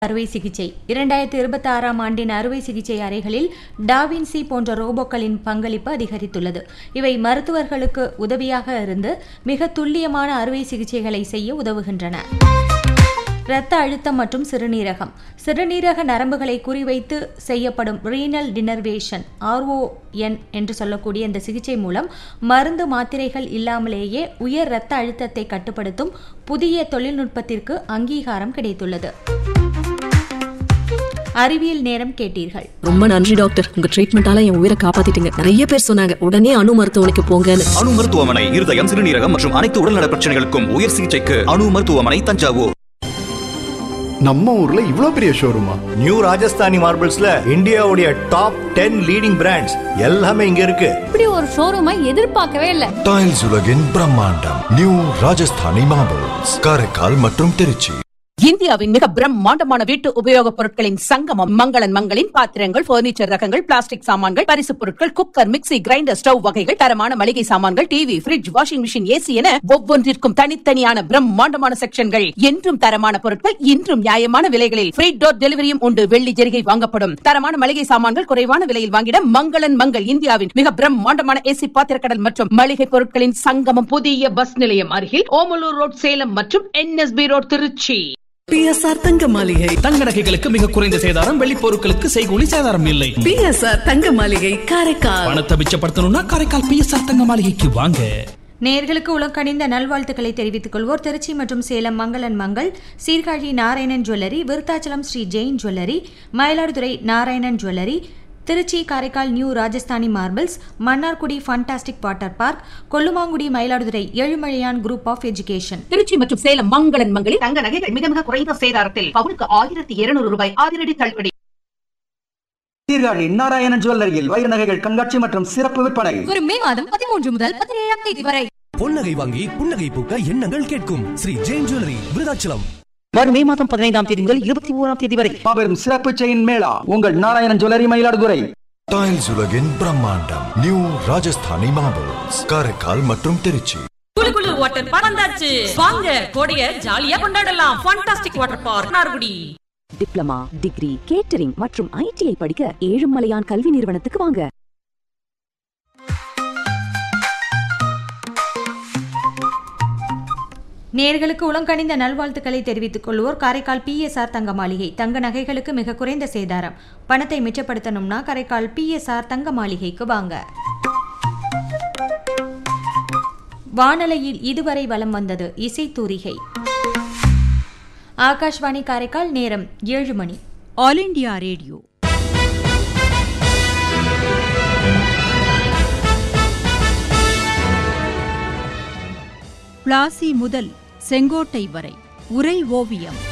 அறுவை சிகிச்சை இரண்டாயிரத்தி இருபத்தி ஆறாம் ஆண்டின் அறுவை சிகிச்சை அறைகளில் டாவின்சி போன்ற ரோபோக்களின் பங்களிப்பு அதிகரித்துள்ளது இவை மருத்துவர்களுக்கு உதவியாக இருந்து மிக துல்லியமான அறுவை சிகிச்சைகளை செய்ய உதவுகின்றன இரத்த அழுத்தம் மற்றும் சிறுநீரகம் சிறுநீரக நரம்புகளை குறிவைத்து செய்யப்படும் ரீனல் டினர்வேஷன் ஆர்ஓஎன் என்று சொல்லக்கூடிய இந்த சிகிச்சை மூலம் மருந்து மாத்திரைகள் இல்லாமலேயே உயர் இரத்த அழுத்தத்தை கட்டுப்படுத்தும் புதிய தொழில்நுட்பத்திற்கு அங்கீகாரம் கிடைத்துள்ளது அறிவியல் நேரம் கேட்டீர்கள் ரொம்ப நன்றி டாக்டர் உங்க ட்ரீட்மெண்டால என் உயிரை காப்பாத்திட்டீங்க நிறைய பேர் சொன்னாங்க உடனே அணு மருத்துவமனைக்கு போங்கன்னு அணு மருத்துவமனை இருதயம் சிறுநீரகம் மற்றும் அனைத்து உடல்நல பிரச்சனைகளுக்கும் உயர் சிகிச்சைக்கு அணு மருத்துவமனை தஞ்சாவூர் நம்ம ஊர்ல இவ்ளோ பெரிய ஷோரூமா நியூ ராஜஸ்தானி மார்பிள்ஸ்ல இந்தியாவுடைய டாப் டென் லீடிங் பிராண்ட்ஸ் எல்லாமே இங்க இருக்கு இப்படி ஒரு ஷோரூமை எதிர்பார்க்கவே இல்ல டைல்ஸ் உலகின் பிரம்மாண்டம் நியூ ராஜஸ்தானி மார்பிள்ஸ் காரைக்கால் மற்றும் திருச்சி இந்தியாவின் மிக பிரம்மாண்டமான வீட்டு உபயோகப் பொருட்களின் சங்கமம் மங்களன் மங்களின் பாத்திரங்கள் பர்னிச்சர் ரகங்கள் பிளாஸ்டிக் சாமான்கள் பரிசுப் பொருட்கள் குக்கர் மிக்ஸி கிரைண்டர் ஸ்டவ் வகைகள் தரமான மளிகை சாமான்கள் TV fridge washing machine AC என ஒவ்வொன்றிற்கும் தனித்தனியான பிரம்மாண்டமான செக்ஷன்கள் என்றும் தரமான பொருட்கள் இன்றும் நியாயமான விலைகளில் ஃப்ரீ டோர் டெலிவரியும் உண்டு வெள்ளி ஜெரிகை வாங்கப்படும் தரமான மளிகை சாமான்கள் குறைவான விலையில் வாங்கிட மங்களன் மங்கள் இந்தியாவின் மிக பிரம்மாண்டமான ஏசி பாத்திரக்கடல் மற்றும் மளிகை பொருட்களின் சங்கமம் புதிய பஸ் நிலையம் அருகில் ஓமலூர் ரோட் சேலம் மற்றும் என்எஸ்பி ரோட் திருச்சி பிஎஸ்ஆர் தங்க மாளிகை தங்க நகைகளுக்கு மிக குறைந்த சேதாரம் வெள்ளி பொருட்களுக்கு செய்கூலி சேதாரம் இல்லை பிஎஸ்ஆர் தங்க மாளிகை காரைக்கால் பணத்தை மிச்சப்படுத்தணும்னா காரைக்கால் பிஎஸ்ஆர் தங்க மாளிகைக்கு வாங்க நேர்களுக்கு உலகணிந்த நல்வாழ்த்துக்களை தெரிவித்துக் கொள்வோர் திருச்சி மற்றும் Salem Mangalan Mangal Sirkazhi Narayanan jewellery Virudhachalam Sri Jain jewellery Mayiladuthurai Narayanan jewellery Trichy Karaikal new Rajasthani marbles Mannargudi fantastic water park Kollumangudi Mayiladuthurai Ezhumalaiyan group of education Trichy மற்றும் சேலம் மங்களன் மங்களில் தங்க நகைகள் மிக மிக குறைந்த சேதாரத்தில் பவுனுக்கு ஆயிரத்தி இருநூறு ரூபாய் அதிரடி தள்ளுபடி சீர்காழி நாராயணன் ஜுவல்லரியில் வைர நகைகள் கண்காட்சி மற்றும் சிறப்பு விற்பனை வரும் மே மாதம் பதிமூன்று முதல் பதினேழாம் தேதி வரை பொன்னகை வாங்கி புன்னகை பூக்க எண்ணங்கள் கேட்கும் ஸ்ரீ ஜெயின் ஜுவல்லரி விருதாச்சலம் வரும் மே மாதம் பதினைந்தாம் தேதி முதல் இருபத்தி ஓராம் தேதி வரை மாபெரும் சிறப்பு செயின் மேளா உங்கள் நாராயணன் ஜுவல்லரி மயிலாடுதுறை டைல்ஸ் உலகின் பிரம்மாண்டம் நியூ ராஜஸ்தானி மார்பிள்ஸ் காரைக்கால் மற்றும் திருச்சி குளு குளு வாட்டர் பார்க் வந்தாச்சு வாங்க கோடைய ஜாலியா கொண்டாடலாம் fantastic water park Nargudi diploma degree catering மற்றும் ஐடிஐ படிக்க ஏழுமலையான் கல்வி நிறுவனத்துக்கு வாங்க நேர்களுக்கு உலங்கணிந்த நல்வாழ்த்துக்களை தெரிவித்துக் கொள்வோர் காரைக்கால் பிஎஸ்ஆர் தங்க மாளிகை தங்க நகைகளுக்கு மிக குறைந்த சேதாரம் பணத்தை மிச்சப்படுத்தணும்னா காரைக்கால் பிஎஸ்ஆர் தங்க மாளிகைக்கு வாங்க வானலையில் இதுவரை வலம் வந்தது இசை தூரிகை ஆகாஷ்வாணி காரைக்கால் நேரம் ஏழு மணி ஆல் இண்டியா ரேடியோ பிளாசி முதல் செங்கோட்டை வரை உரை ஓவியம்